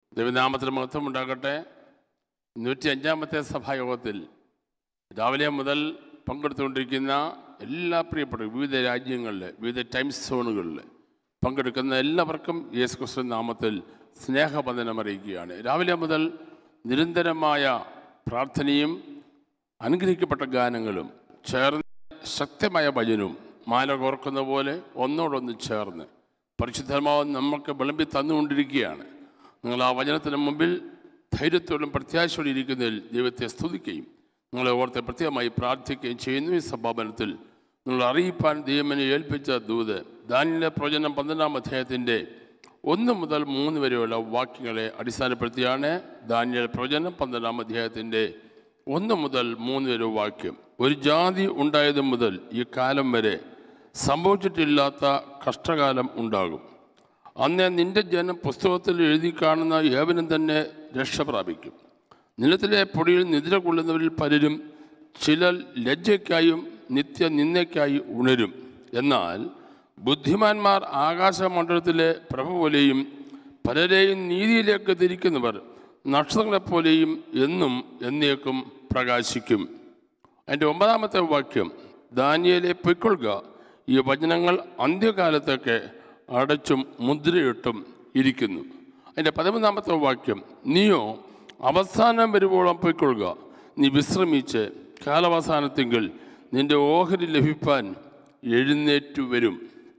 ദൈവനാമത്തിന് മഹത്വം ഉണ്ടാകട്ടെ നൂറ്റി അഞ്ചാമത്തെ സഭായോഗത്തിൽ രാവിലെ മുതൽ പങ്കെടുത്തുകൊണ്ടിരിക്കുന്ന എല്ലാ പ്രിയപ്പെട്ട വിവിധ രാജ്യങ്ങളിൽ വിവിധ ടൈം സോണുകളിൽ പങ്കെടുക്കുന്ന എല്ലാവർക്കും യേശു ക്രിസ്തു നാമത്തിൽ സ്നേഹബന്ധനം അറിയിക്കുകയാണ് രാവിലെ മുതൽ നിരന്തരമായ പ്രാർത്ഥനയും അനുഗ്രഹിക്കപ്പെട്ട ഗാനങ്ങളും ചേർന്ന് ശക്തമായ ഭജനവും മാല കോർക്കുന്ന പോലെ ഒന്നോടൊന്ന് ചേർന്ന് പരിശുദ്ധമാവ് നമുക്ക് വിളമ്പി തന്നുകൊണ്ടിരിക്കുകയാണ് നിങ്ങൾ ആ വചനത്തിന് മുമ്പിൽ ധൈര്യത്തോടും പ്രത്യാശയോടെ ഇരിക്കുന്നതിൽ ദൈവത്തെ സ്തുതിക്കുകയും നിങ്ങളെ ഓർത്ത് പ്രത്യേകമായി പ്രാർത്ഥിക്കുകയും ചെയ്യുന്നു ഈ സഭാപനത്തിൽ നിങ്ങൾ അറിയിപ്പാൻ ദൈവമനെ ഏൽപ്പിച്ച ദൂത് ദാനിലെ പ്രവചനം പന്ത്രണ്ടാം അധ്യായത്തിൻ്റെ ഒന്ന് മുതൽ മൂന്ന് വരെയുള്ള വാക്യങ്ങളെ അടിസ്ഥാനപ്പെടുത്തിയാണ് ദാനിയൽ പ്രവചനം പന്ത്രണ്ടാം അധ്യായത്തിൻ്റെ ഒന്ന് മുതൽ മൂന്ന് വരെ വാക്യം ഒരു ജാതി ഉണ്ടായത് മുതൽ ഈ കാലം വരെ സംഭവിച്ചിട്ടില്ലാത്ത കഷ്ടകാലം ഉണ്ടാകും അന്ന് നിന്റെ ജനം പുസ്തകത്തിൽ എഴുതി കാണുന്ന ഏവനും തന്നെ രക്ഷ പ്രാപിക്കും നിലത്തിലെ പൊടിയിൽ നിദ്ര കൊള്ളുന്നവരിൽ പലരും ചിലർ ലജ്ജയ്ക്കായും നിത്യനിന്ദയ്ക്കായി ഉണരും എന്നാൽ ബുദ്ധിമാന്മാർ ആകാശമണ്ഡലത്തിലെ പ്രഭ പോലെയും പലരെയും നീതിയിലേക്ക് തിരിക്കുന്നവർ നക്ഷത്രങ്ങളെപ്പോലെയും എന്നും എന്നേക്കും പ്രകാശിക്കും അതിൻ്റെ ഒമ്പതാമത്തെ വാക്യം ദാനിയലെ പൊയ്ക്കൊള്ളുക ഈ വചനങ്ങൾ അന്ത്യകാലത്തൊക്കെ അടച്ചും മുദ്രയിട്ടും ഇരിക്കുന്നു അതിൻ്റെ പതിമൂന്നാമത്തെ വാക്യം നീയോ അവസാനം വരുവോളം പൊയ്ക്കൊള്ളുക നീ വിശ്രമിച്ച് കാലാവസാനത്തെങ്കിൽ നിന്റെ ഓഹരി ലഭിപ്പാൻ എഴുന്നേറ്റു വരും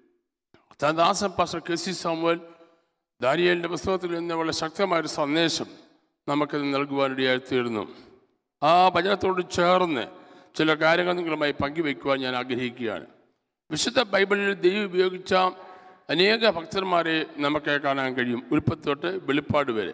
Dasan pastor K C Samuel ദാനിയലിൻ്റെ പുസ്തകത്തിൽ നിന്ന് വളരെ ശക്തമായൊരു സന്ദേശം നമുക്കിത് നൽകുവാനിടയായി തീർന്നു ആ ഭജനത്തോട് ചേർന്ന് ചില കാര്യങ്ങൾ നിങ്ങളുമായി പങ്കുവയ്ക്കുവാൻ ഞാൻ ആഗ്രഹിക്കുകയാണ് വിശുദ്ധ ബൈബിളിൽ ദൈവം ഉപയോഗിച്ച അനേക ഭക്തന്മാരെ നമുക്ക് കാണാൻ കഴിയും ഉൽപ്പത്തി തൊട്ട് വെളിപ്പാട് വരെ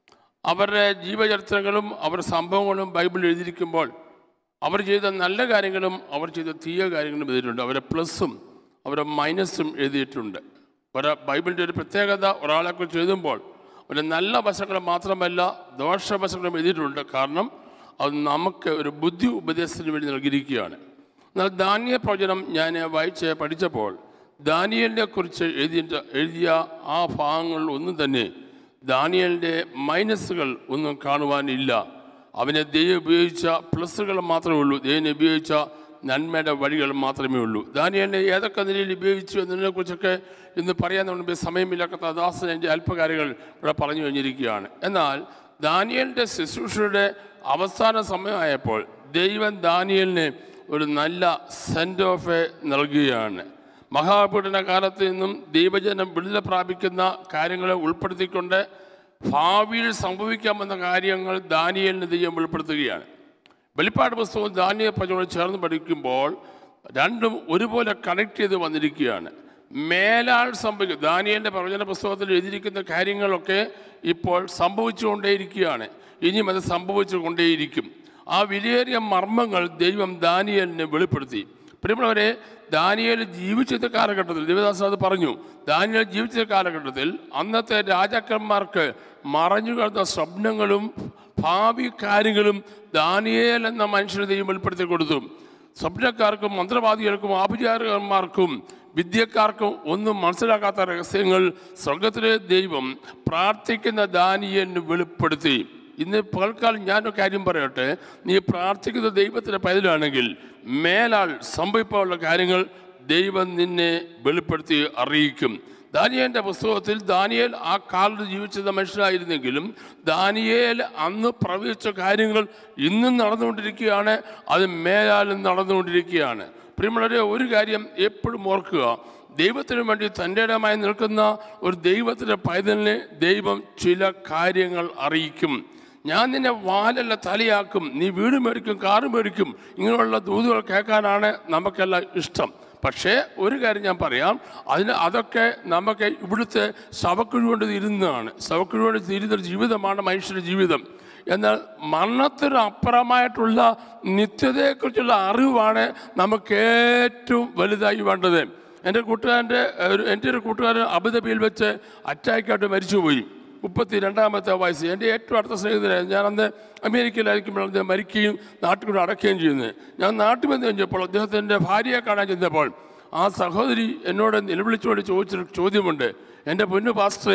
അവരുടെ ജീവചരിത്രങ്ങളും അവരുടെ സംഭവങ്ങളും ബൈബിളിൽ എഴുതിയിരിക്കുമ്പോൾ അവർ ചെയ്ത നല്ല കാര്യങ്ങളും അവർ ചെയ്ത തീയ കാര്യങ്ങളും എഴുതിയിട്ടുണ്ട് അവരെ പ്ലസ്സും അവരെ മൈനസും എഴുതിയിട്ടുണ്ട് ഒരു ബൈബിളിൻ്റെ ഒരു പ്രത്യേകത ഒരാളെക്കുറിച്ച് എഴുതുമ്പോൾ ഒരു നല്ല വശങ്ങൾ മാത്രമല്ല ദോഷവശങ്ങളും എഴുതിയിട്ടുണ്ട് കാരണം അത് നമുക്ക് ഒരു ബുദ്ധി ഉപദേശത്തിന് വേണ്ടി നൽകിയിരിക്കുകയാണ് എന്നാൽ ദാനിയ പ്രവചനം ഞാൻ വായിച്ച് പഠിച്ചപ്പോൾ ദാനിയലിനെ കുറിച്ച് എഴുതിയ എഴുതിയ ആ ഭാഗങ്ങൾ ഒന്നും തന്നെ ദാനിയലിൻ്റെ മൈനസുകൾ ഒന്നും കാണുവാനില്ല അവനെ ദൈവം ഉപയോഗിച്ച പ്ലസുകൾ മാത്രമേ ഉള്ളൂ ദൈവനെ ഉപയോഗിച്ച നന്മയുടെ വഴികൾ മാത്രമേ ഉള്ളൂ ദാനിയലിനെ ഏതൊക്കെ നിലയിൽ ഉപയോഗിച്ചു എന്നതിനെക്കുറിച്ചൊക്കെ ഇന്ന് പറയാൻ മുമ്പ് സമയമില്ലാത്ത ദാസൻ എൻ്റെ അല്പകാര്യങ്ങൾ ഇവിടെ പറഞ്ഞു കഴിഞ്ഞിരിക്കുകയാണ് എന്നാൽ ദാനിയലിൻ്റെ ശുശ്രൂഷയുടെ അവസാന സമയമായപ്പോൾ ദൈവം ദാനിയലിന് ഒരു നല്ല സെൻഡ് ഓഫ് നൽകുകയാണ് മഹാപീഡന കാലത്ത് നിന്നും ദൈവജനം വിടുതല പ്രാപിക്കുന്ന കാര്യങ്ങളെ ഉൾപ്പെടുത്തിക്കൊണ്ട് ഭാവിയിൽ സംഭവിക്കാമെന്ന കാര്യങ്ങൾ ദാനിയലിന് ദൈവം വെളിപ്പെടുത്തുകയാണ് വെളിപ്പാട് പുസ്തകവും ദാനിയ പ്രജയോട് ചേർന്ന് പഠിക്കുമ്പോൾ രണ്ടും ഒരുപോലെ കണക്ട് ചെയ്ത് വന്നിരിക്കുകയാണ് മേലാൾ സംഭവിക്കും ദാനിയലിൻ്റെ പ്രവചന പുസ്തകത്തിൽ എഴുതിയിരിക്കുന്ന കാര്യങ്ങളൊക്കെ ഇപ്പോൾ സംഭവിച്ചുകൊണ്ടേയിരിക്കുകയാണ് ഇനിയും അത് സംഭവിച്ചു കൊണ്ടേയിരിക്കും ആ വിലയേറിയ മർമ്മങ്ങൾ ദൈവം ദാനിയലിനെ വെളിപ്പെടുത്തി പ്രിയമുള്ളവരെ ദാനിയൽ ജീവിച്ച കാലഘട്ടത്തിൽ ദേവദാസൻ അത് പറഞ്ഞു ദാനിയൽ ജീവിച്ച കാലഘട്ടത്തിൽ അന്നത്തെ രാജാക്കന്മാർക്ക് മറഞ്ഞു കിടന്ന സ്വപ്നങ്ങളും ഭാവി കാര്യങ്ങളും ദാനിയേൽ എന്ന മനുഷ്യന് ദൈവം വെളിപ്പെടുത്തി കൊടുത്തു സ്വപ്നക്കാർക്കും മന്ത്രവാദികൾക്കും ആഭിചാരകന്മാർക്കും വിദ്യക്കാർക്കും ഒന്നും മനസ്സിലാക്കാത്ത രഹസ്യങ്ങൾ സ്വർഗത്തിലെ ദൈവം പ്രാർത്ഥിക്കുന്ന ദാനിയലിന് വെളിപ്പെടുത്തി ഇന്ന് പകൽക്കാലം ഞാനൊരു കാര്യം പറയട്ടെ നീ പ്രാർത്ഥിക്കുന്ന ദൈവത്തിൻ്റെ പൈതലാണെങ്കിൽ മേലാൾ സംഭവിക്കാനുള്ള കാര്യങ്ങൾ ദൈവം നിന്നെ വെളിപ്പെടുത്തി അറിയിക്കും ദാനിയേലിൻ്റെ പുസ്തകത്തിൽ ദാനിയേൽ ആ കാലത്ത് ജീവിച്ചിരുന്ന മനുഷ്യനായിരുന്നെങ്കിലും ദാനിയേൽ അന്ന് പ്രവചിച്ച കാര്യങ്ങൾ ഇന്നും നടന്നുകൊണ്ടിരിക്കുകയാണ് അത് മേലാലും നടന്നുകൊണ്ടിരിക്കുകയാണ് പ്രിയമുള്ളവരെ ഒരു കാര്യം എപ്പോഴും ഓർക്കുക ദൈവത്തിന് വേണ്ടി തൻ്റെ ഇടമായി നിൽക്കുന്ന ഒരു ദൈവത്തിൻ്റെ പൈതലിനെ ദൈവം ചില കാര്യങ്ങൾ അറിയിക്കും ഞാൻ നിന്നെ വാലല്ല തലയാക്കും നീ വീട് മേടിക്കും കാറ് മേടിക്കും ഇങ്ങനെയുള്ള ദൂതുകൾ കേൾക്കാനാണ് നമുക്കെല്ലാം ഇഷ്ടം പക്ഷേ ഒരു കാര്യം ഞാൻ പറയാം അതിന് അതൊക്കെ നമുക്ക് ഇവിടുത്തെ ശവക്കുഴി കൊണ്ട് ഇരുന്നതാണ് ശവക്കുഴി കൊണ്ട് തീരുന്നൊരു ജീവിതമാണ് മനുഷ്യരുടെ ജീവിതം എന്നാൽ മരണത്തിന് അപ്പുറമായിട്ടുള്ള നിത്യതയെക്കുറിച്ചുള്ള അറിവാണ് നമുക്ക് ഏറ്റവും വലുതായി വേണ്ടത് എൻ്റെ കൂട്ടുകാരൻ്റെ ഒരു എൻ്റെ ഒരു കൂട്ടുകാരൻ അബുദാബിയിൽ വെച്ച് അറ്റാക്കായിട്ട് മരിച്ചുപോയി മുപ്പത്തി രണ്ടാമത്തെ വയസ്സ് എൻ്റെ ഏറ്റവും അടുത്ത സ്നേഹിതനായിരുന്നു ഞാൻ അന്ന് അമേരിക്കയിലായിരിക്കുമ്പോൾ അദ്ദേഹം മരിക്കുകയും നാട്ടിൽ കൂടെ അടക്കുകയും ചെയ്യുന്നത് ഞാൻ നാട്ടിൽ വന്ന് കഴിഞ്ഞപ്പോൾ അദ്ദേഹത്തിൻ്റെ ഭാര്യയെ കാണാൻ ചെന്നപ്പോൾ ആ സഹോദരി എന്നോട് നിലവിളിച്ചുകൊണ്ട് ചോദിച്ചൊരു ചോദ്യമുണ്ട് എൻ്റെ പൊന്നു പാസ്റ്ററെ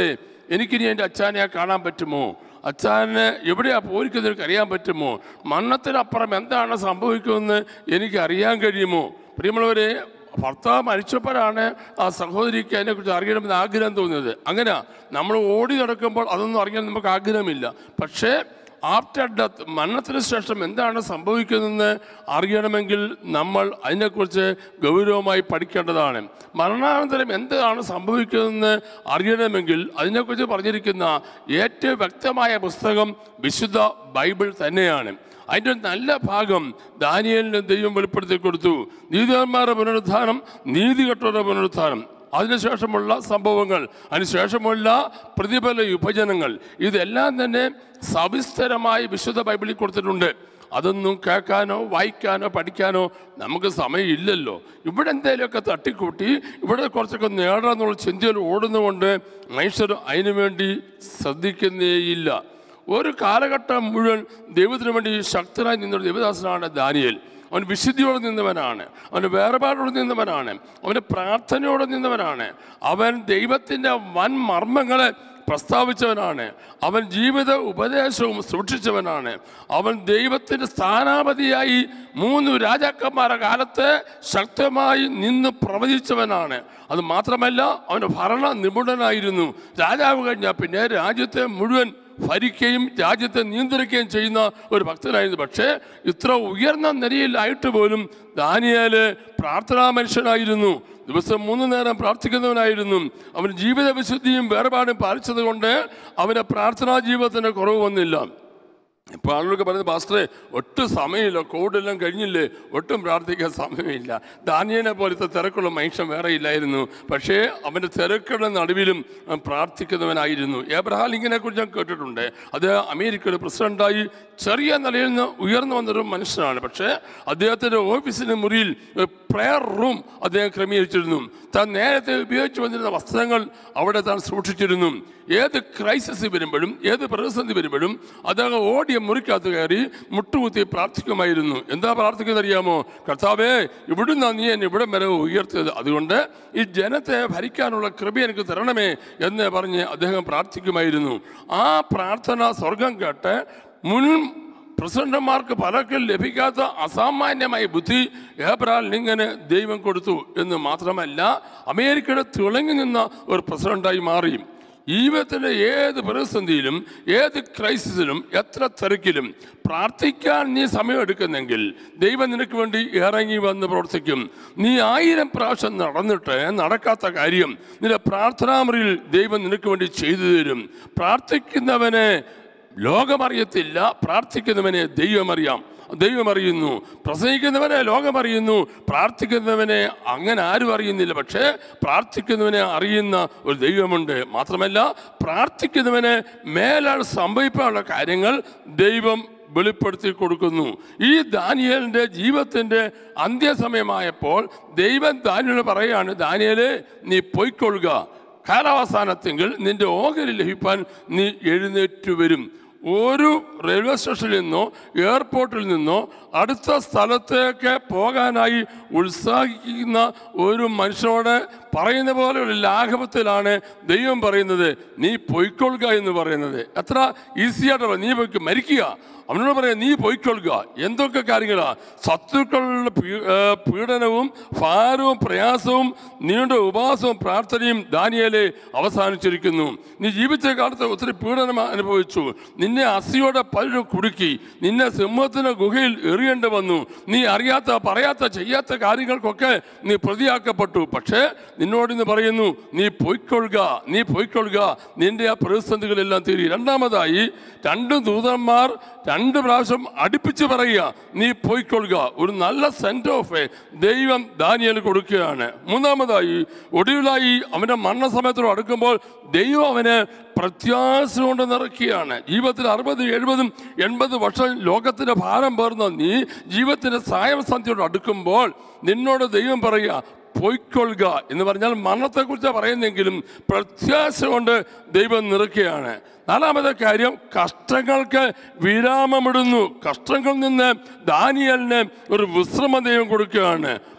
എനിക്കിനി എൻ്റെ അച്ഛനെ കാണാൻ പറ്റുമോ അച്ഛനെ എവിടെയാ പോയിരിക്കുന്നത് എനിക്ക് അറിയാൻ പറ്റുമോ മരണത്തിനപ്പുറം എന്താണ് സംഭവിക്കുമെന്ന് എനിക്ക് അറിയാൻ കഴിയുമോ പ്രിയമുള്ളവരെ ഭർത്താവ് മരിച്ചപ്പോഴാണ് ആ സഹോദരിക്ക് അതിനെക്കുറിച്ച് അറിയണമെന്ന് ആഗ്രഹം തോന്നിയത് അങ്ങനെ നമ്മൾ ഓടി നടക്കുമ്പോൾ അതൊന്നും അറിയാൻ നമുക്ക് ആഗ്രഹമില്ല പക്ഷേ ആഫ്റ്റർ ഡെത്ത് മരണത്തിന് ശേഷം എന്താണ് സംഭവിക്കുന്നതെന്ന് അറിയണമെങ്കിൽ നമ്മൾ അതിനെക്കുറിച്ച് ഗൗരവമായി പഠിക്കേണ്ടതാണ് മരണാനന്തരം എന്താണ് സംഭവിക്കുന്നതെന്ന് അറിയണമെങ്കിൽ അതിനെക്കുറിച്ച് പറഞ്ഞിരിക്കുന്ന ഏറ്റവും വ്യക്തമായ പുസ്തകം വിശുദ്ധ ബൈബിൾ തന്നെയാണ് അതിൻ്റെ ഒരു നല്ല ഭാഗം ദാനിയലിന് ദൈവം വെളിപ്പെടുത്തി കൊടുത്തു നീതിമാരുടെ പുനരുദ്ധാനം നീതികെട്ടവരുടെ പുനരുദ്ധാനം അതിനുശേഷമുള്ള സംഭവങ്ങൾ അതിനുശേഷമുള്ള പ്രതിഫല വിഭജനങ്ങൾ ഇതെല്ലാം തന്നെ സവിസ്തരമായി വിശുദ്ധ ബൈബിളിൽ കൊടുത്തിട്ടുണ്ട് അതൊന്നും കേൾക്കാനോ വായിക്കാനോ പഠിക്കാനോ നമുക്ക് സമയമില്ലല്ലോ ഇവിടെ എന്തെങ്കിലുമൊക്കെ തട്ടിക്കൂട്ടി ഇവിടെ കുറച്ചൊക്കെ നേടാന്നുള്ള ചിന്തയിൽ ഓടുന്നതുകൊണ്ട് മനുഷ്യർ അതിനു വേണ്ടി ശ്രദ്ധിക്കുന്നേയില്ല ഒരു കാലഘട്ടം മുഴുവൻ ദൈവത്തിന് വേണ്ടി ശക്തനായി നിന്നൊരു ദൈവദാസനാണ് ദാനിയേൽ അവൻ വിശുദ്ധിയോടെ നിന്നവനാണ് അവന് വേർപാടോടെ നിന്നവനാണ് അവന് പ്രാർത്ഥനയോടെ നിന്നവനാണ് അവൻ ദൈവത്തിൻ്റെ വൻ മർമ്മങ്ങളെ പ്രസ്താവിച്ചവനാണ് അവൻ ജീവിത ഉപദേശവും സൂക്ഷിച്ചവനാണ് അവൻ ദൈവത്തിൻ്റെ സ്ഥാനാപതിയായി മൂന്ന് രാജാക്കന്മാരുടെ കാലത്ത് ശക്തമായി നിന്ന് പ്രവചിച്ചവനാണ് അത് മാത്രമല്ല അവന് ഭരണ നിപുണനായിരുന്നു രാജാവ് കഴിഞ്ഞാൽ പിന്നെ രാജ്യത്തെ മുഴുവൻ ഭരിക്കുകയും രാജ്യത്തെ നിയന്ത്രിക്കുകയും ചെയ്യുന്ന ഒരു ഭക്തനായിരുന്നു പക്ഷേ ഇത്ര ഉയർന്ന നിലയിലായിട്ട് പോലും ദാനിയേല് പ്രാർത്ഥനാ മനുഷ്യനായിരുന്നു ദിവസം മൂന്ന് നേരം പ്രാർത്ഥിക്കുന്നവനായിരുന്നു അവൻ ജീവിത വിശുദ്ധിയും വേർപാടും പാലിച്ചത് കൊണ്ട് അവൻ്റെ പ്രാർത്ഥനാ ജീവിതത്തിന് കുറവ് വന്നില്ല ഇപ്പോൾ ആളുകൾക്ക് പറയുന്നത് പാസ്റ്ററെ ഒട്ടും സമയമില്ല കോവിഡെല്ലാം കഴിഞ്ഞില്ലേ ഒട്ടും പ്രാർത്ഥിക്കാൻ സമയമില്ല ദാനിയനെ പോലത്തെ തിരക്കുള്ള മനുഷ്യൻ വേറെ ഇല്ലായിരുന്നു പക്ഷേ അവൻ്റെ തിരക്കുകളുടെ നടുവിലും അവൻ പ്രാർത്ഥിക്കുന്നവനായിരുന്നു ഏബ്രഹാം ലിങ്കിനെ കുറിച്ച് ഞാൻ കേട്ടിട്ടുണ്ട് അത് അമേരിക്കയുടെ പ്രസിഡന്റായി ചെറിയ നിലയിൽ നിന്ന് ഉയർന്നു വന്നൊരു മനുഷ്യനാണ് പക്ഷേ അദ്ദേഹത്തിൻ്റെ ഓഫീസിൻ്റെ മുറിയിൽ ഒരു പ്രെയർ റൂം അദ്ദേഹം ക്രമീകരിച്ചിരുന്നു താൻ നേരത്തെ ഉപയോഗിച്ചു വന്നിരുന്ന വസ്ത്രങ്ങൾ അവിടെ താൻ സൂക്ഷിച്ചിരുന്നു ഏത് ക്രൈസിസ് വരുമ്പോഴും ഏത് പ്രതിസന്ധി വരുമ്പോഴും അദ്ദേഹം ഓടിയ മുറിക്കകത്ത് കയറി മുട്ടുകുത്തി പ്രാർത്ഥിക്കുമായിരുന്നു എന്താ പ്രാർത്ഥിക്കുന്നത് അറിയാമോ കർത്താവേ ഇവിടുന്ന് നീ എന്നെ ഇവിടം വരെ ഉയർത്തിയത് അതുകൊണ്ട് ഈ ജനത്തെ ഭരിക്കാനുള്ള കൃപ എനിക്ക് തരണമേ എന്ന് പറഞ്ഞ് അദ്ദേഹം പ്രാർത്ഥിക്കുമായിരുന്നു ആ പ്രാർത്ഥന സ്വർഗം കേട്ട് മുൻ പ്രസിഡന്റുമാർക്ക് പലർക്കും ലഭിക്കാത്ത അസാമാന്യമായ ബുദ്ധി ഏബ്രഹാം ലിങ്കന് ദൈവം കൊടുത്തു എന്ന് മാത്രമല്ല അമേരിക്കയുടെ തിളങ്ങി നിന്ന ഒരു പ്രസിഡന്റായി മാറി ജീവിതത്തിൻ്റെ ഏത് പ്രതിസന്ധിയിലും ഏത് ക്രൈസിസിലും എത്ര തിരക്കിലും പ്രാർത്ഥിക്കാൻ നീ സമയമെടുക്കുന്നെങ്കിൽ ദൈവം നിനക്ക് വേണ്ടി ഇറങ്ങി വന്ന് പ്രവർത്തിക്കും നീ ആയിരം പ്രാവശ്യം നടന്നിട്ട് നടക്കാത്ത കാര്യം നിന്റെ പ്രാർത്ഥനാമുറിയിൽ ദൈവം നിനക്ക് വേണ്ടി ചെയ്തു തരും പ്രാർത്ഥിക്കുന്നവനെ ലോകമറിയത്തില്ല പ്രാർത്ഥിക്കുന്നവനെ ദൈവമറിയാം ദൈവമറിയുന്നു പ്രസംഗിക്കുന്നവനെ ലോകമറിയുന്നു പ്രാർത്ഥിക്കുന്നവനെ അങ്ങനെ ആരും അറിയുന്നില്ല പക്ഷേ പ്രാർത്ഥിക്കുന്നവനെ അറിയുന്ന ഒരു ദൈവമുണ്ട് മാത്രമല്ല പ്രാർത്ഥിക്കുന്നവനെ മേലാൽ സംഭവിക്കാനുള്ള കാര്യങ്ങൾ ദൈവം വെളിപ്പെടുത്തി കൊടുക്കുന്നു ഈ ദാനിയലിൻ്റെ ജീവിതത്തിൻ്റെ അന്ത്യസമയമായപ്പോൾ ദൈവം ദാനിയോട് പറയുകയാണ് ദാനിയല് നീ പൊയ്ക്കൊള്ളുക കാലാവസാനത്തെങ്കിൽ നിന്റെ ഓഹരി ലഭിപ്പാൻ നീ എഴുന്നേറ്റ് വരും ഒരു റെയിൽവേ സ്റ്റേഷനിൽ നിന്നോ എയർപോർട്ടിൽ നിന്നോ അടുത്ത സ്ഥലത്തേക്ക് പോകാനായി ഉത്സാഹിക്കുന്ന ഒരു മനുഷ്യനോട് പറയുന്ന പോലെ ഒരു ലാഘവത്തിലാണ് ദൈവം പറയുന്നത് നീ പൊയ്ക്കൊള്ളുക എന്ന് പറയുന്നത് എത്ര ഈസിയായിട്ട് പറ- നീ പോയിക്ക് മരിക്കുക അവനോട് പറയാം നീ പൊയ്ക്കൊള്ളുക എന്തൊക്കെ കാര്യങ്ങളാ ശത്രുക്കളുടെ പീ- ഏ, പീഡനവും ഭാരവും പ്രയാസവും നീണ്ട ഉപവാസവും പ്രാർത്ഥനയും ദാനിയേലെ അവസാനിച്ചിരിക്കുന്നു നീ ജീവിച്ച കാലത്ത് ഒത്തിരി പീഡനം അനുഭവിച്ചു നിന്നെ അസിയോടെ പലരും കുടുക്കി നിന്നെ സിംഹത്തിന് ഗുഹയിൽ എറിയേണ്ടി വന്നു നീ അറിയാത്ത പറയാത്ത ചെയ്യാത്ത കാര്യങ്ങൾക്കൊക്കെ നീ പ്രതിയാക്കപ്പെട്ടു പക്ഷേ നിന്നോട് ഇന്ന് പറയുന്നു നീ പൊയ്ക്കൊള്ളുക നീ പൊയ്ക്കൊള്ളുക നിന്റെ ആ പ്രതിസന്ധികളെല്ലാം തീരി രണ്ടാമതായി രണ്ട് ദൂതന്മാർ രണ്ട് പ്രാവശ്യം അടുപ്പിച്ച് പറയുക നീ പോയിക്കൊള്ളുക ഒരു നല്ല സെൻറ്റ് ഓഫ് ദൈവം ദാനിയൽ കൊടുക്കുകയാണ് മൂന്നാമതായി ഒടുവിലായി അവൻ്റെ മരണസമയത്തോട് അടുക്കുമ്പോൾ ദൈവം അവന് പ്രത്യാശ കൊണ്ട് നിറയ്ക്കുകയാണ് ജീവിതത്തിൽ അറുപത് എഴുപതും എൺപത് വർഷം ലോകത്തിൻ്റെ ഭാരം പേർന്ന നീ ജീവിതത്തിൻ്റെ സായം സന്ധ്യയോട് അടുക്കുമ്പോൾ നിന്നോട് ദൈവം പറയുക പൊയ്ക്കൊള്ളുക എന്ന് പറഞ്ഞാൽ മരണത്തെക്കുറിച്ച് പറയുന്നെങ്കിലും പ്രത്യാശ കൊണ്ട് ദൈവം നിറയ്ക്കുകയാണ് നാലാമത്തെ കാര്യം കഷ്ടങ്ങൾക്ക് വിരാമമിടുന്നു കഷ്ടങ്ങളിൽ നിന്ന് ദാനിയലിന് ഒരു വിശ്രമ ദൈവം കൊടുക്കുകയാണ്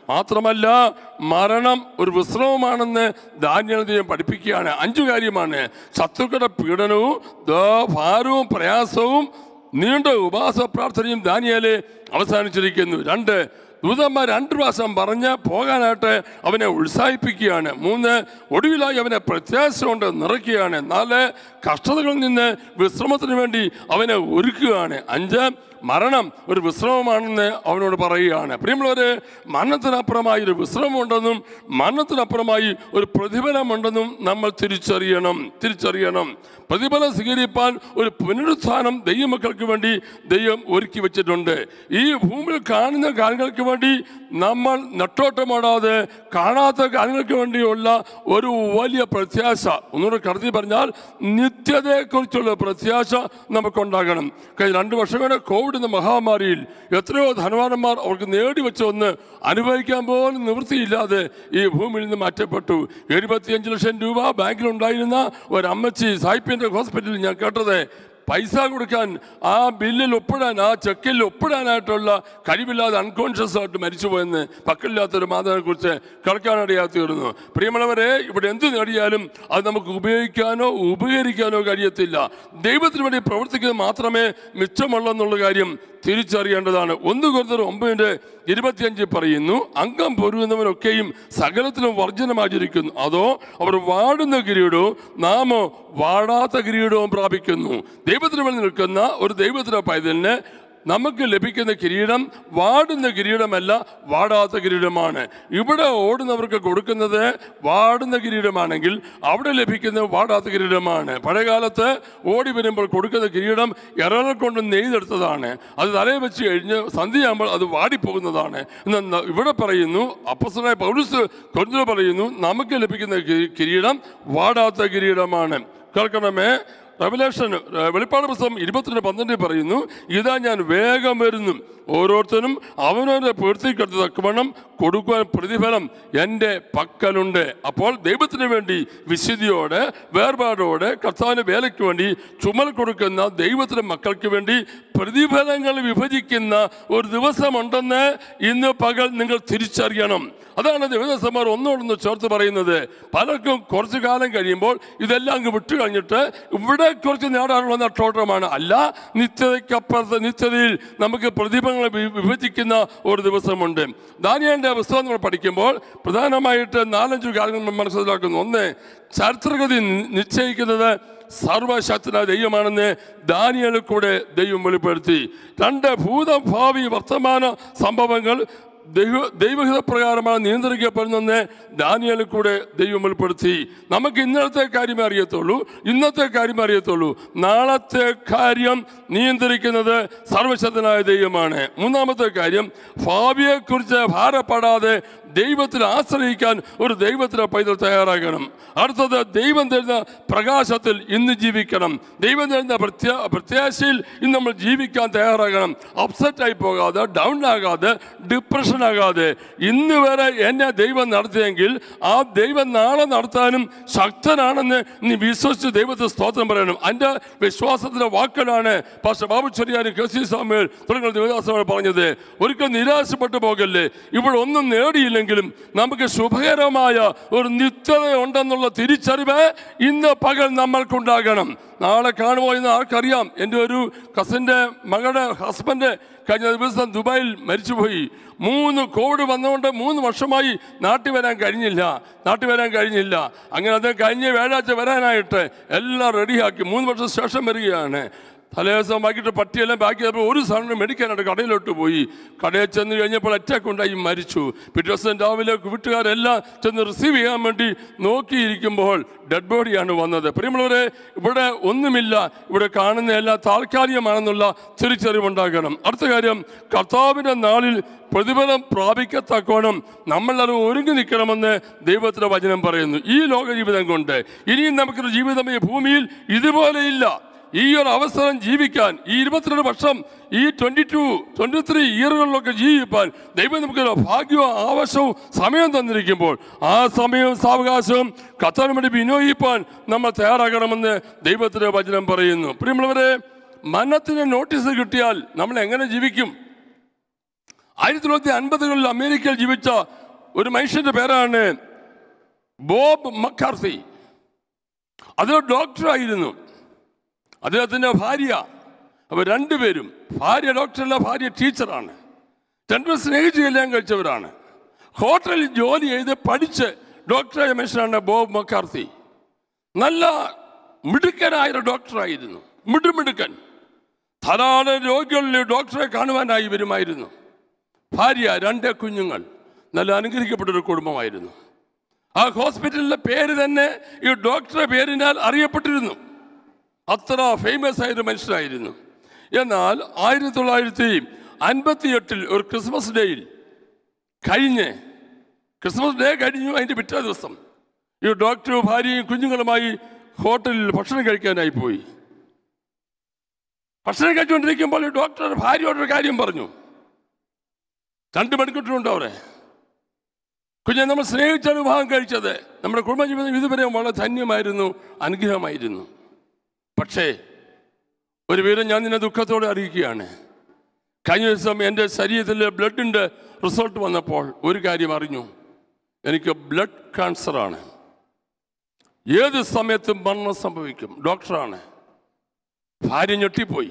മാത്രമല്ല മരണം ഒരു വിശ്രമമാണെന്ന് ദാനിയൽ ദൈവം പഠിപ്പിക്കുകയാണ് അഞ്ചു കാര്യമാണ് ശത്രുക്കളുടെ പീഡനവും ദ- ഭാരവും പ്രയാസവും നീണ്ട ഉപവാസ പ്രാർത്ഥനയും ദാനിയേലെ അവസാനിച്ചിരിക്കുന്നു രണ്ട് ദൂതന്മാർ രണ്ട് പ്രാവശ്യം പറഞ്ഞ് പോകാനായിട്ട് അവനെ ഉത്സാഹിപ്പിക്കുകയാണ് മൂന്ന് ഒടുവിലായി അവനെ പ്രത്യാശ കൊണ്ട് നിറയ്ക്കുകയാണ് നാല് കഷ്ടതകളിൽ നിന്ന് വിശ്രമത്തിന് വേണ്ടി അവനെ ഒരുക്കുകയാണ് അഞ്ച് മരണം ഒരു വിശ്രമമാണെന്ന് അവനോട് പറയുകയാണ് പ്രിയമുള്ളവര് മരണത്തിനപ്പുറമായി ഒരു വിശ്രമമുണ്ടെന്നും മരണത്തിനപ്പുറമായി ഒരു പ്രതിഫലമുണ്ടെന്നും നമ്മൾ തിരിച്ചറിയണം തിരിച്ചറിയണം പ്രതിഫലം സ്വീകരിപ്പാൻ ഒരു പുനരുത്ഥാനം ദൈവമക്കൾക്ക് വേണ്ടി ദൈവം ഒരുക്കി വെച്ചിട്ടുണ്ട് ഈ ഭൂമിയിൽ കാണുന്ന കാര്യങ്ങൾക്ക് വേണ്ടി നമ്മൾ നെട്ടോട്ടമാടാതെ കാണാത്ത കാര്യങ്ങൾക്ക് വേണ്ടിയുള്ള ഒരു വലിയ പ്രത്യാശ ഒന്നുകൂടെ കടത്തി പറഞ്ഞാൽ നിത്യതയെക്കുറിച്ചുള്ള പ്രത്യാശ നമുക്കുണ്ടാകണം കഴിഞ്ഞ രണ്ട് വർഷം കൊണ്ട് കോവിഡ് എന്ന മഹാമാരിയിൽ എത്രയോ ധനവാന്മാർ അവർക്ക് നേടിവെച്ചൊന്ന് അനുഭവിക്കാൻ പോലും നിവൃത്തിയില്ലാതെ ഈ ഭൂമിയിൽ നിന്ന് മാറ്റപ്പെട്ടു എഴുപത്തിയഞ്ച് ലക്ഷം രൂപ ബാങ്കിലുണ്ടായിരുന്ന ഒരു അമ്മച്ചി സായിപ്പിൻ്റെ ഹോസ്പിറ്റലിൽ ഞാൻ കേട്ടത് പൈസ കൊടുക്കാൻ ആ ബില്ലിൽ ഒപ്പിടാൻ ആ ചെക്കിൽ ഒപ്പിടാനായിട്ടുള്ള കഴിവില്ലാതെ അൺകോൺഷ്യസ് ആയിട്ട് മരിച്ചുപോയെന്ന് പക്കലില്ലാത്തൊരു മാതാവിനെ കുറിച്ച് കേൾക്കാനിടയാ തീർന്നു പ്രിയമുള്ളവരെ ഇവിടെ എന്ത് നേടിയാലും അത് നമുക്ക് ഉപയോഗിക്കാനോ ഉപകരിക്കാനോ കഴിയത്തില്ല ദൈവത്തിന് വേണ്ടി പ്രവർത്തിക്കുന്നത് മാത്രമേ മിച്ചമുള്ളെന്നുള്ള കാര്യം തിരിച്ചറിയേണ്ടതാണ് ഒന്ന് കുറഞ്ഞത് ഒമ്പതിൻ്റെ ഇരുപത്തിയഞ്ച് പറയുന്നു അംഗം പൊരുകുന്നവനൊക്കെയും സകലത്തിലും വർജനമാചരിക്കുന്നു അതോ അവർ വാടുന്ന കിരീടവും നാമോ വാടാത്ത കിരീടവും പ്രാപിക്കുന്നു ദൈവത്തിന് വേണ്ടി നിൽക്കുന്ന ഒരു ദൈവത്തിന്റെ പൈതലിന് നമുക്ക് ലഭിക്കുന്ന കിരീടം വാടുന്ന കിരീടമല്ല വാടാത്ത കിരീടമാണ് ഇവിടെ ഓടുന്നവർക്ക് കൊടുക്കുന്നത് വാടുന്ന കിരീടമാണെങ്കിൽ അവിടെ ലഭിക്കുന്നത് വാടാത്ത കിരീടമാണ് പഴയകാലത്ത് ഓടി വരുമ്പോൾ കൊടുക്കുന്ന കിരീടം ഇറകൾ കൊണ്ട് നെയ്തെടുത്തതാണ് അത് തലയിൽ വെച്ച് കഴിഞ്ഞ് സന്ധ്യയാകുമ്പോൾ അത് വാടിപ്പോകുന്നതാണ് എന്നാൽ ഇവിടെ പറയുന്നു അപ്പസനായ പൗരസ് കൊണ്ടു പറയുന്നു നമുക്ക് ലഭിക്കുന്ന കി- കിരീടം വാടാത്ത കിരീടമാണ് കേൾക്കണമേ റെവലേഷൻ വെളിപ്പാട് പുസ്തകം ഇരുപത്തിരണ്ട് പന്ത്രണ്ടിൽ പറയുന്നു ഇതാ ഞാൻ വേഗം വരുന്നു ഓരോരുത്തരും അവനവൻ്റെ പൂർത്തിക്കെടുത്ത് തക്കവണ്ണം കൊടുക്കുവാൻ പ്രതിഫലം എൻ്റെ പക്കലുണ്ട് അപ്പോൾ ദൈവത്തിന് വേണ്ടി വിശുദ്ധിയോടെ വേർപാടോടെ കർത്താവിന് വേലയ്ക്ക് വേണ്ടി ചുമൽ കൊടുക്കുന്ന ദൈവത്തിൻ്റെ മക്കൾക്ക് വേണ്ടി പ്രതിഫലങ്ങൾ വിഭജിക്കുന്ന ഒരു ദിവസമുണ്ടെന്ന് ഇന്ന് പകൽ നിങ്ങൾ തിരിച്ചറിയണം അതാണ് ദേവദാസന്മാർ ഒന്നോടൊന്ന് ചേർത്ത് പറയുന്നത് പലർക്കും കുറച്ചു കാലം കഴിയുമ്പോൾ ഇതെല്ലാം അങ്ങ് വിട്ടു കഴിഞ്ഞിട്ട് ഇവിടെ കുറച്ച് നേടാനുള്ള നെട്ടോട്ടമാണ് അല്ല നിത്യതയ്ക്കപ്പുറത്ത് നിത്യതയിൽ നമുക്ക് പ്രതിഫലങ്ങൾ വി- വിഭജിക്കുന്ന ഒരു ദിവസമുണ്ട് ദാനിയലിന്റെ പുസ്തകം നമ്മൾ പഠിക്കുമ്പോൾ പ്രധാനമായിട്ട് നാലഞ്ചു കാര്യങ്ങൾ നമ്മൾ മനസ്സിലാക്കുന്നു ഒന്ന് ചരിത്രഗതി നി- നിശ്ചയിക്കുന്നത് സർവശക്തനായ ദൈവമാണെന്ന് ദാനിയലിൽ കൂടെ ദൈവം വെളിപ്പെടുത്തി രണ്ട് ഭൂതഭാവി വർത്തമാന സംഭവങ്ങൾ ദൈവ ദൈവഹിതപ്രകാരമാണ് നിയന്ത്രിക്കപ്പെടുന്നെന്ന് ദാനിയലിൽ കൂടെ ദൈവം വെളിപ്പെടുത്തി നമുക്ക് ഇന്നലത്തെ കാര്യമേ അറിയത്തുള്ളൂ ഇന്നത്തെ കാര്യമേ അറിയത്തുള്ളൂ നാളത്തെ കാര്യം നിയന്ത്രിക്കുന്നത് സർവശക്തനായ ദൈവമാണ് മൂന്നാമത്തെ കാര്യം ഭാവിയെക്കുറിച്ച് ഭാരപ്പെടാതെ ദൈവത്തിൽ ആശ്രയിക്കാൻ ഒരു ദൈവത്തിന് പൈതൽ തയ്യാറാകണം അടുത്തത് ദൈവം തരുന്ന പ്രകാശത്തിൽ ഇന്ന് ജീവിക്കണം ദൈവം തരുന്ന പ്രത്യാ പ്രത്യാശയിൽ ഇന്ന് നമ്മൾ ജീവിക്കാൻ തയ്യാറാകണം അപ്സെറ്റ് ആയി പോകാതെ ഡൗൺ ആകാതെ ഡിപ്രഷൻ ആകാതെ ഇന്ന് വരെ എന്നെ ദൈവം നടത്തിയെങ്കിൽ ആ ദൈവം നാളെ നടത്താനും ശക്തനാണെന്ന് നീ വിശ്വസിച്ച് ദൈവത്തെ സ്തോത്രം പറയണം എൻ്റെ വിശ്വാസത്തിന്റെ വാക്കുകളാണ് പാസ്റ്റർ ബാബു ചെറിയാനും കെ സി സാമുവേൽ തുടങ്ങിയ ദേവദാസങ്ങൾ പറഞ്ഞത് ഒരിക്കലും നിരാശപ്പെട്ടു പോകല്ലേ ഇവിടെ ഒന്നും നേടിയില്ലെങ്കിലും നമുക്ക് ശുഭകരമായ ഒരു നിത്യത ഉണ്ടെന്നുള്ള തിരിച്ചറിവ് ഇന്ന് പകൽ നമ്മൾക്കുണ്ടാകണം നാളെ കാണുമോ എന്ന് ആർക്കറിയാം എൻ്റെ ഒരു കസിൻ്റെ മകളുടെ ഹസ്ബൻഡ് കഴിഞ്ഞ ദിവസം ദുബായിൽ മരിച്ചുപോയി മൂന്ന് കോവിഡ് വന്നുകൊണ്ട് മൂന്ന് വർഷമായി നാട്ടിൽ വരാൻ കഴിഞ്ഞില്ല നാട്ടിൽ വരാൻ കഴിഞ്ഞില്ല അങ്ങനെ അത് കഴിഞ്ഞ വ്യാഴാഴ്ച വരാനായിട്ട് എല്ലാം റെഡിയാക്കി മൂന്ന് വർഷം ശേഷം വരികയാണ് തലേദിവസം വൈകിട്ട് പട്ടിയെല്ലാം ബാക്കി ചെയ്തപ്പോൾ ഒരു സാധനം മേടിക്കാനായിട്ട് കടയിലോട്ട് പോയി കടയിൽ ചെന്ന് കഴിഞ്ഞപ്പോൾ അറ്റാക്ക് ഉണ്ടായി മരിച്ചു പിറ്റേ ദിവസം രാവിലെ വീട്ടുകാരെല്ലാം ചെന്ന് റിസീവ് ചെയ്യാൻ വേണ്ടി നോക്കിയിരിക്കുമ്പോൾ ഡെഡ് ബോഡിയാണ് വന്നത് പ്രിയമുള്ളവരെ ഇവിടെ ഒന്നുമില്ല ഇവിടെ കാണുന്ന എല്ലാം താൽക്കാലികമാണെന്നുള്ള തിരിച്ചറിവുണ്ടാകണം അടുത്ത കാര്യം കർത്താവിൻ്റെ നാളിൽ പ്രതിഫലം പ്രാപിക്കത്തക്കോണം നമ്മളത് ഒരുങ്ങി നിൽക്കണമെന്ന് ദൈവത്തിന്റെ വചനം പറയുന്നു ഈ ലോക ജീവിതം കൊണ്ട് ഇനിയും നമുക്കൊരു ജീവിതം ഈ ഭൂമിയിൽ ഇതുപോലെയില്ല ഈ ഒരു അവസരം ജീവിക്കാൻ ഈ ഇരുപത്തിരണ്ട് വർഷം ഈ ട്വന്റി ടു ട്വന്റി ത്രീ ഇയറുകളിലൊക്കെ ജീവിപ്പാൻ ദൈവം നമുക്കൊരു ഭാഗ്യവും ആവശ്യവും സമയം തന്നിരിക്കുമ്പോൾ ആ സമയവും സാവകാശവും കത്താനും വേണ്ടി വിനിയോഗിപ്പാൻ നമ്മൾ തയ്യാറാകണമെന്ന് ദൈവത്തിന്റെ വചനം പറയുന്നു പ്രിയമുള്ളവരെ മരണത്തിന് നോട്ടീസ് കിട്ടിയാൽ നമ്മൾ എങ്ങനെ ജീവിക്കും ആയിരത്തി തൊള്ളായിരത്തി അൻപതുകളിൽ അമേരിക്കയിൽ ജീവിച്ച ഒരു മനുഷ്യന്റെ പേരാണ് ബോബ് മക്കാർത്തി അത് ഡോക്ടറായിരുന്നു അദ്ദേഹത്തിൻ്റെ ഭാര്യ അവർ രണ്ടുപേരും ഭാര്യ ഡോക്ടറല്ല ഭാര്യ ടീച്ചറാണ് രണ്ടുപേരും സ്നേഹിച്ച് കല്യാണം കഴിച്ചവരാണ് ഹോട്ടലിൽ ജോലി ചെയ്ത് പഠിച്ച് ഡോക്ടറായ മനുഷ്യനാണ് ബോബ് മക്കാർത്തി നല്ല മിടുക്കനായ ഒരു ഡോക്ടറായിരുന്നു മിടുമിടുക്കൻ ധാരാളം രോഗികളിൽ ഡോക്ടറെ കാണുവാനായി വരുമായിരുന്നു ഭാര്യ രണ്ട് കുഞ്ഞുങ്ങൾ നല്ല അനുഗ്രഹിക്കപ്പെട്ട ഒരു കുടുംബമായിരുന്നു ആ ഹോസ്പിറ്റലിലെ പേര് തന്നെ ഈ ഡോക്ടറെ പേരിനാൽ അറിയപ്പെട്ടിരുന്നു അത്ര ഫേമസ് ആയ ഒരു മനുഷ്യനായിരുന്നു എന്നാൽ ആയിരത്തി തൊള്ളായിരത്തി അൻപത്തി എട്ടിൽ ഒരു ക്രിസ്മസ് ഡേയിൽ കഴിഞ്ഞ് ക്രിസ്മസ് ഡേ കഴിഞ്ഞു അതിൻ്റെ പിറ്റേ ദിവസം ഈ ഡോക്ടറും ഭാര്യയും കുഞ്ഞുങ്ങളുമായി ഹോട്ടലിൽ ഭക്ഷണം കഴിക്കാനായി പോയി ഭക്ഷണം കഴിച്ചുകൊണ്ടിരിക്കുമ്പോൾ ഈ ഡോക്ടർ ഭാര്യയോടൊരു കാര്യം പറഞ്ഞു രണ്ട് മണിക്കൂട്ടുണ്ട് അവിടെ കുഞ്ഞെ നമ്മൾ സ്നേഹിച്ചാണ് വിവാഹം കഴിച്ചത് നമ്മുടെ കുടുംബജീവിതം ഇതുവരെ വളരെ ധന്യമായിരുന്നു അനുഗ്രഹമായിരുന്നു പക്ഷേ ഒരു വിവരം ഞാൻ നിന്നെ ദുഃഖത്തോടെ അറിയിക്കുകയാണ് കഴിഞ്ഞ ദിവസം എൻ്റെ ശരീരത്തിലെ ബ്ലഡിൻ്റെ റിസൾട്ട് വന്നപ്പോൾ ഒരു കാര്യം അറിഞ്ഞു എനിക്ക് ബ്ലഡ് ക്യാൻസറാണ് ഏത് സമയത്തും മരണം സംഭവിക്കും ഡോക്ടറാണ് ഭാര്യ ഞെട്ടിപ്പോയി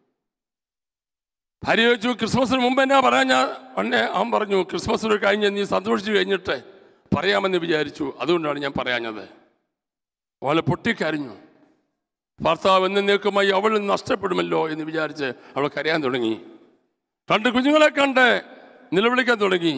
ഭാര്യ ചോദിച്ചു ക്രിസ്മസിന് മുമ്പ് എന്നാ പറയാൻ ഞാൻ ഉടനെ അവൻ പറഞ്ഞു ക്രിസ്മസിന് കഴിഞ്ഞ് നീ സന്തോഷിച്ച് കഴിഞ്ഞിട്ട് പറയാമെന്ന് വിചാരിച്ചു അതുകൊണ്ടാണ് ഞാൻ പറയാഞ്ഞത് അവളെ പൊട്ടിക്കരഞ്ഞു ഭർത്താവ് എന്നേക്കുമായി അവൾ നഷ്ടപ്പെടുമല്ലോ എന്ന് വിചാരിച്ച് അവൾ കരയാൻ തുടങ്ങി രണ്ട് കുഞ്ഞുങ്ങളെ കണ്ട് നിലവിളിക്കാൻ തുടങ്ങി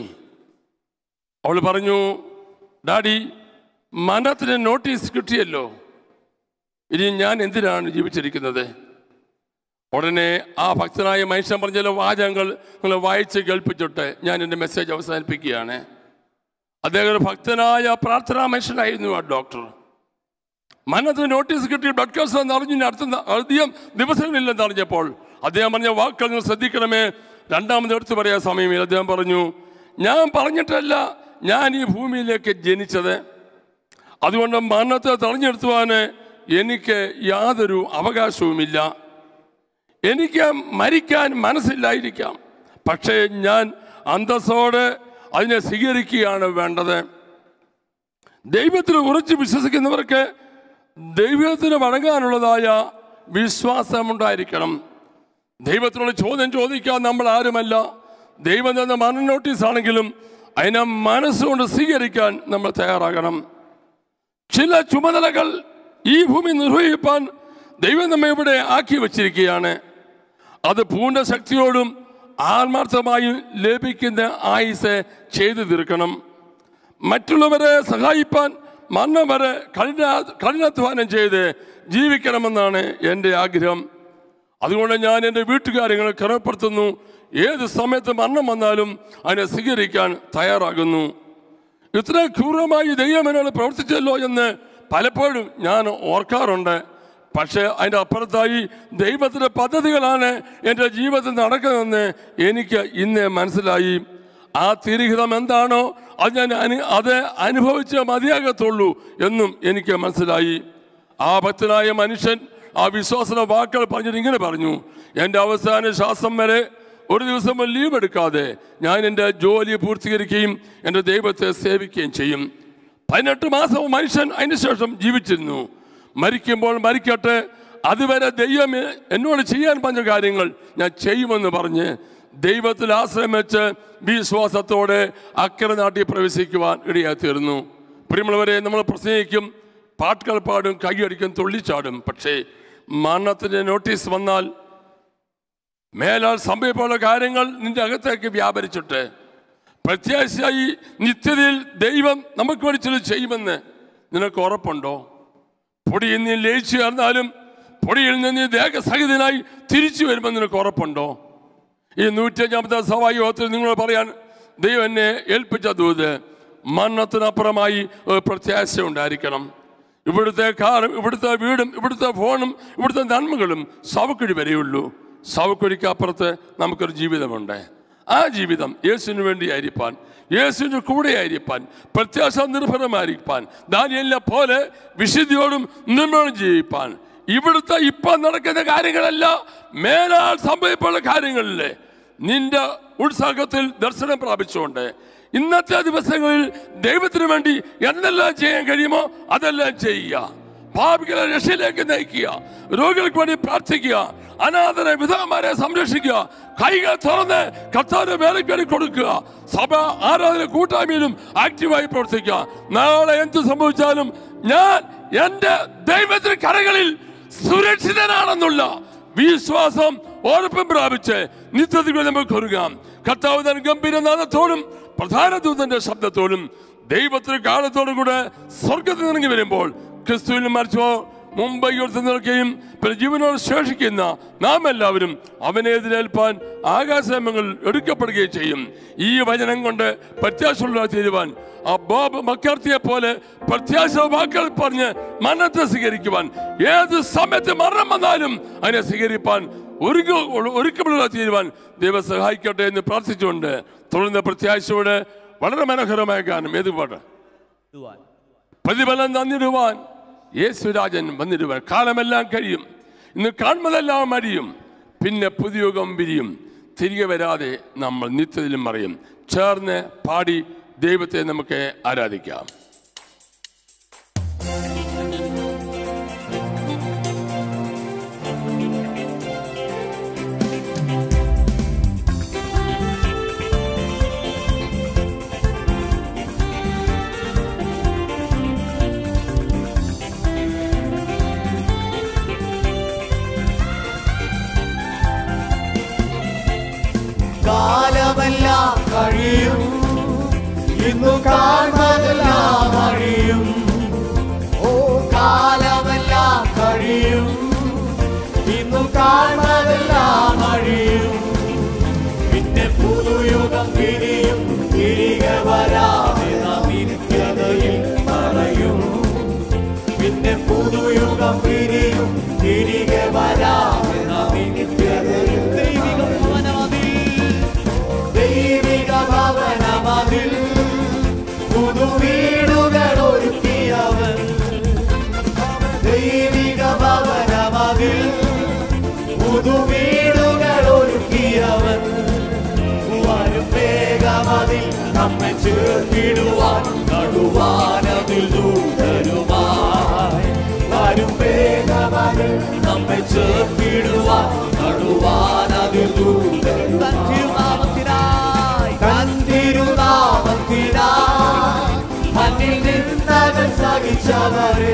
അവൾ പറഞ്ഞു ഡാഡി മനത്തിന് നോട്ടീസ് കിട്ടിയല്ലോ ഇനി ഞാൻ എന്തിനാണ് ജീവിച്ചിരിക്കുന്നത് ഉടനെ ആ ഭക്തനായ മനുഷ്യൻ പറഞ്ഞ ചില വാചകങ്ങൾ നിങ്ങൾ വായിച്ച് കേൾപ്പിച്ചിട്ട് ഞാൻ എൻ്റെ മെസ്സേജ് അവസാനിപ്പിക്കുകയാണ് അദ്ദേഹം ഒരു ഭക്തനായ പ്രാർത്ഥനാ മനുഷ്യനായിരുന്നു ആ ഡോക്ടർ മനത്തിന് നോട്ടീസ് കിട്ടി ബ്ലഡ് ക്യാൻസർ എന്ന് അറിഞ്ഞു ഇനി അടുത്ത ന- അധികം ദിവസങ്ങളില്ലെന്ന് അറിഞ്ഞപ്പോൾ അദ്ദേഹം പറഞ്ഞ വാക്കുകൾ നിങ്ങൾ ശ്രദ്ധിക്കണമേ രണ്ടാമത് എടുത്തു പറയാൻ സമയമില്ല അദ്ദേഹം പറഞ്ഞു ഞാൻ പറഞ്ഞിട്ടല്ല ഞാൻ ഈ ഭൂമിയിലേക്ക് ജനിച്ചത് അതുകൊണ്ട് മരണത്തെ തെരഞ്ഞെടുത്തുവാൻ എനിക്ക് യാതൊരു അവകാശവുമില്ല എനിക്ക് മരിക്കാൻ മനസ്സില്ലായിരിക്കാം പക്ഷേ ഞാൻ അന്തസ്സോടെ അതിനെ സ്വീകരിക്കുകയാണ് വേണ്ടത് ദൈവത്തിൽ ഉറച്ചു വിശ്വസിക്കുന്നവർക്ക് ദൈവത്തിന് വഴങ്ങാനുള്ളതായ വിശ്വാസമുണ്ടായിരിക്കണം ദൈവത്തിനോട് ചോദ്യം ചോദിക്കാൻ നമ്മൾ ആരുമല്ല ദൈവം തന്ന മന നോട്ടീസ് ആണെങ്കിലും അതിനെ മനസ്സുകൊണ്ട് സ്വീകരിക്കാൻ നമ്മൾ തയ്യാറാകണം ചില ചുമതലകൾ ഈ ഭൂമി നിർവഹിപ്പാൻ ദൈവം നമ്മെ ഇവിടെ ആക്കി വച്ചിരിക്കുകയാണ് അത് പൂർണ്ണ ശക്തിയോടും ആത്മാർത്ഥമായും ലഭിക്കുന്ന ആയുസ് ചെയ്തു തീർക്കണം മറ്റുള്ളവരെ സഹായിപ്പാൻ മരണം വരെ കഠിന കഠിനാധ്വാനം ചെയ്ത് ജീവിക്കണമെന്നാണ് എൻ്റെ ആഗ്രഹം അതുകൊണ്ട് ഞാൻ എൻ്റെ വീട്ടുകാര്യങ്ങളെ ക്രമപ്പെടുത്തുന്നു ഏത് സമയത്ത് മരണം വന്നാലും അതിനെ സ്വീകരിക്കാൻ തയ്യാറാകുന്നു ഇത്ര ക്രൂരമായി ദൈവം എന്നോട് പ്രവർത്തിച്ചല്ലോ എന്ന് പലപ്പോഴും ഞാൻ ഓർക്കാറുണ്ട് പക്ഷേ അതിൻ്റെ അപ്പുറത്തായി ദൈവത്തിൻ്റെ പദ്ധതികളാണ് എൻ്റെ ജീവിതത്തിൽ നടക്കുന്നതെന്ന് എനിക്ക് ഇന്ന് മനസ്സിലായി ആ തിരിഹിതം എന്താണോ അത് ഞാൻ അനു അത് അനുഭവിച്ചേ മതിയാകത്തുള്ളൂ എന്നും എനിക്ക് മനസ്സിലായി ആ ഭക്തനായ മനുഷ്യൻ ആ വിശ്വാസന വാക്കുകൾ പറഞ്ഞിട്ട് ഇങ്ങനെ പറഞ്ഞു എൻ്റെ അവസാന ശ്വാസം വരെ ഒരു ദിവസം പോലും ലീവ് എടുക്കാതെ ഞാൻ എൻ്റെ ജോലി പൂർത്തീകരിക്കുകയും എൻ്റെ ദൈവത്തെ സേവിക്കുകയും ചെയ്യും പതിനെട്ട് മാസം മനുഷ്യൻ അതിന് ശേഷം ജീവിച്ചിരുന്നു മരിക്കുമ്പോൾ മരിക്കട്ടെ അതുവരെ ദൈവം എന്നോട് ചെയ്യാൻ പറഞ്ഞ കാര്യങ്ങൾ ഞാൻ ചെയ്യുമെന്ന് പറഞ്ഞ് ദൈവത്തിൽ ആശ്രയം വെച്ച് വിശ്വാസത്തോടെ അക്കരെ നാട്ടിൽ പ്രവേശിക്കുവാൻ ഇടയായി തീർന്നു പ്രിയമുള്ളവരെ നമ്മൾ പ്രസംഗിക്കും പാട്ടുകൾ പാടും കൈയടിക്കും തുള്ളിച്ചാടും പക്ഷേ മരണത്തിൻ്റെ നോട്ടീസ് വന്നാൽ മേലാൽ സംഭവിക്കാനുള്ള കാര്യങ്ങൾ നിന്റെ അകത്തേക്ക് വ്യാപരിച്ചിട്ട് പ്രത്യാശയായി നിത്യതയിൽ ദൈവം നമുക്ക് വേണ്ടി ചിലത് ചെയ്യുമെന്ന് നിനക്ക് ഉറപ്പുണ്ടോ പൊടിയിൽ നീ ലയിച്ചു ചേർന്നാലും പൊടിയിൽ നിന്ന് നീ ദേഹസഹിതനായി തിരിച്ചു വരുമെന്ന് നിനക്ക് ഉറപ്പുണ്ടോ ഈ നൂറ്റഞ്ചാമത്തെ സഭാ യോഗത്തിൽ നിങ്ങൾ പറയാൻ ദൈവം എന്നെ ഏൽപ്പിച്ച ദൂത് മരണത്തിനപ്പുറമായി ഒരു പ്രത്യാശ ഉണ്ടായിരിക്കണം ഇവിടുത്തെ കാറും ഇവിടുത്തെ വീടും ഇവിടുത്തെ ഫോണും ഇവിടുത്തെ നന്മകളും സവക്കുഴി വരെയുള്ളൂ സവക്കുഴിക്ക് അപ്പുറത്ത് നമുക്കൊരു ജീവിതമുണ്ട് ആ ജീവിതം യേശുവിന് വേണ്ടി ആയിരിക്കാൻ യേശുവിന് കൂടെ ആയിരിക്കാൻ പ്രത്യാശ നിർഭരമായിരിക്കാൻ ദാനിയലിനെ പോലെ വിശുദ്ധിയോടും നിർമ്മലം ജീവിപ്പാൻ ഇവിടുത്തെ ഇപ്പം നടക്കുന്ന കാര്യങ്ങളല്ല മേലാൽ സംഭവിപ്പുള്ള കാര്യങ്ങളിലെ നിന്റെ ഉത്സാഹത്തിൽ ദർശനം പ്രാപിച്ചുകൊണ്ട് ഇന്നത്തെ ദിവസങ്ങളിൽ ദൈവത്തിന് വേണ്ടി എന്തെല്ലാം ചെയ്യാൻ കഴിയുമോ അതെല്ലാം ചെയ്യുക പാപികളെ രക്ഷയിലേക്ക് നയിക്കുക രോഗികൾക്ക് വേണ്ടി പ്രാർത്ഥിക്കുക അനാഥരെ വിധവമാരെ സംരക്ഷിക്കുക കൈകൾ തുറന്ന് കർത്താവിന്റെ വേലയ്ക്ക് വേണ്ടി കൊടുക്കുക സഭ ആരാധന കൂട്ടായ്മയിലും ആക്റ്റീവായി പ്രവർത്തിക്കുക നാളെ എന്ത് സംഭവിച്ചാലും ഞാൻ എന്റെ ദൈവത്തിന് കരകളിൽ സുരക്ഷിതനാണെന്നുള്ള വിശ്വാസം ഉറപ്പും പ്രാപിച്ച് നിത്യത്തിൽ നമുക്ക് ഒരുങ്ങാം കർത്താവ് തൻ ഗംഭീരനാഥത്തോടും പ്രധാന ദൂതന്റെ ശബ്ദത്തോടും ദൈവത്തിന് കാലത്തോടും കൂടെ സ്വർഗത്തിൽ നിറങ്ങി വരുമ്പോൾ ക്രിസ്തുവിൽ മരിച്ചോ മുമ്പ് ഉയർത്തി നിൽക്കുകയും പിന്നെ ജീവനോട് ശേഷിക്കുന്ന നാം എല്ലാവരും അവനെ എതിരേൽപ്പാൻ ആകാശങ്ങൾ എടുക്കപ്പെടുകയും ചെയ്യും ഈ വചനം കൊണ്ട് പ്രത്യാശയുള്ള തീരുവാൻ ആ ബോബ് മക്കാർത്തിയെ പോലെ പ്രത്യാശ വാക്കുകൾ പറഞ്ഞ് മരണത്തെ സ്വീകരിക്കുവാൻ ഏത് സമയത്ത് മരണം വന്നാലും അതിനെ സ്വീകരിപ്പാൻ ഒരുക്ക ഒരുക്കമുള്ള തീരുവാൻ ദൈവം സഹായിക്കട്ടെ എന്ന് പ്രാർത്ഥിച്ചുകൊണ്ട് തുടർന്ന് പ്രത്യാശയോടെ വളരെ മനോഹരമായ ഗാനം ഏത് പാട്ട് പ്രതിഫലം തന്നിടുവാൻ യേശുരാജൻ വന്നിടുവാൻ കാലമെല്ലാം കഴിയും ഇന്ന് കാണുന്നതെല്ലാം അടിയും പിന്നെ പുതിയുഗം വിരിയും തിരികെ വരാതെ നമ്മൾ നിത്യത്തിലും മറിയും ചേർന്ന് പാടി ദൈവത്തെ നമുക്ക് ആരാധിക്കാം കാലമെല്ലാം കഴിയും ഇന്നു കാണുന്നതെല്ലാം അഴിയും ഓ കാലമെല്ലാം കഴിയും ഇന്നു കാണുന്നതെല്ലാം അഴിയും പിന്നെ പുതുയുഗം തിരിയും തിരികെ വരാതെ നാം നിത്യതയിൽ പറയും പിന്നെ പുതുയുഗം തിരിയും തിരികെ വരാതെ നാം നിത്യതയിൽ ദൈവിക ഭവനമതിൽ ദൈവിക ഭവനമതിൽ പുതുവീടുകൾ ഒരുക്കിയവൻ ദൈവിക ഭവനമതിൽ പുതുവീടുകൾ ഒരുക്കിയവൻ വരും വേഗമതിൽ നമ്മെ ചേർത്തിടുവാൻ നടുവാനതിൽ ദൂതരുമായി വരും വേഗമതിൽ നമ്മെ ചേർത്തിടുവാൻ നടുവാനതിൽ ദൂതരുമായി തന്തിരുനാമത്തിനായി മണ്ണിൽ നിന്നകൾ സഹിച്ചവരെ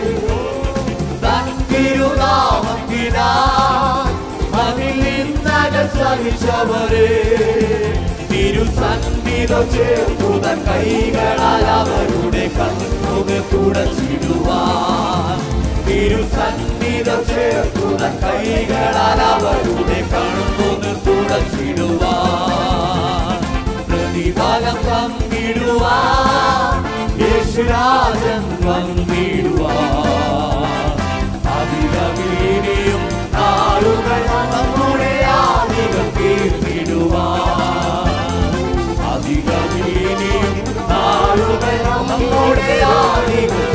തന്തിരുനാമത്തിനായി മണ്ണിൽ നിന്നകൾ സഹിച്ചവരെ തിരുസന്നിധം ചേർത്തുത കൈകളാൽ അവരുടെ കണ്ണുകൾ തുടച്ചിടുവാൻ തിരുസന്നിധം ചേർത്തുത കൈകളാൽ അവരുടെ കണ്ണുകൾ തുടച്ചിടുവാൻ പ്രതിഫലം തന്നിടുവാൻ യേശുരാജൻ വന്നിടുവാൻ അധികമീനിയും നാളുകൾ നമ്മുടെ ആദികൾ തീർത്തിടുവാൻ അധികമീനിയും നാളുകൾ നമ്മുടെ ആദികൾ